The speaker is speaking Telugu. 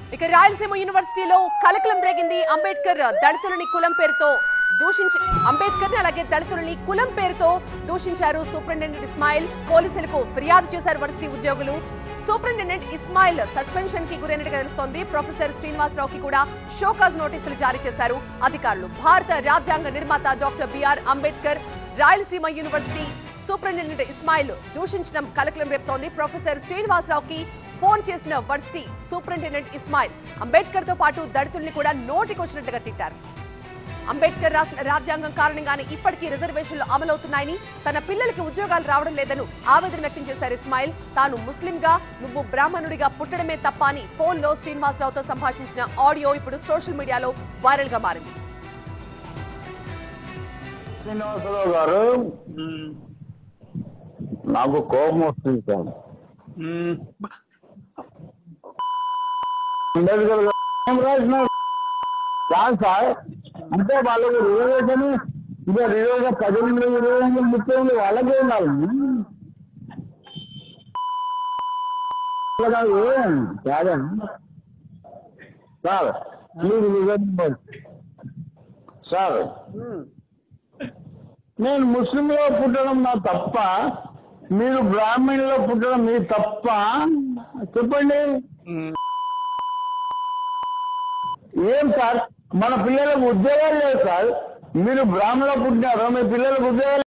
ఇక రాయలసీమ యూనివర్సిటీలో కలకలం రేగింది అంబేద్కర్ దళితులని కులం పేరుతో దూషించి అంబేద్కర్ ని అలాగే దళితులని కులం పేరుతో దూషించారు సూపరింటెండెంట్ ఇస్మాయిల్ పోలీసులకు ఫిర్యాదు చేశారు వర్సిటీ ఉద్యోగులు సూపరింటెండెంట్ ఇస్మాయిల్ సస్పెన్షన్ కి గురైనట్టుగా తెలుస్తోంది ప్రొఫెసర్ శ్రీనివాసరావుకి కూడా షోకాజ్ నోటీసులు జారీ చేశారు అధికారులు భారత రాజ్యాంగ నిర్మాత doctor B R Ambedkar Rayalaseema university superintendent Ismail దూషించడం కలకలం రేపుతోంది ప్రొఫెసర్ శ్రీనివాసరావుకి ఫోన్ చేసిన వర్సిటీ సూపరింటెండెంట్ ఇస్మాయిల్ అంబేద్కర్ తో పాటు దళితుల్ని కూడా నోటికొచ్చినట్టుగా తిట్టారు అంబేద్కర్ రాసిన రాజ్యాంగం కారణంగానే ఇప్పటికీ రిజర్వేషన్లు అమలవుతున్నాయని తన పిల్లలకి ఉద్యోగాలు రావడం లేదని ఆవేదన వ్యక్తం చేశారు ఇస్మాయిల్ తాను ముస్లింగా నువ్వు బ్రాహ్మణుడిగా పుట్టడమే తప్ప అని ఫోన్లో శ్రీనివాసరావుతో సంభాషించిన ఆడియో ఇప్పుడు సోషల్ మీడియాలో వైరల్ గా మారింది శ్రీనివాసరావు గారు నాకు కోపం వస్తుంది సార్ అంబేద్కర్ గారు ఏం రాసినారు కాదు సార్ అంటే వాళ్ళకి రిజర్వేషన్ ఇంకా రిజర్వేషన్ పద్దెనిమిది ఇరవై ఎనిమిది ముప్పై ఎనిమిది వాళ్ళకే ఉన్నారు వాళ్ళ కాదు కాదండి సార్ మీరు నిజంగా సార్ నేను ముస్లింలో పుట్టడం నా తప్ప మీరు బ్రాహ్మణులో పుట్టడం మీ తప్ప చెప్పండి ఏం సార్ మన పిల్లలకు ఉద్యోగాలు లేవు సార్ మీరు బ్రాహ్మణలో పుట్టినారు మీ పిల్లలకు ఉద్యోగాలు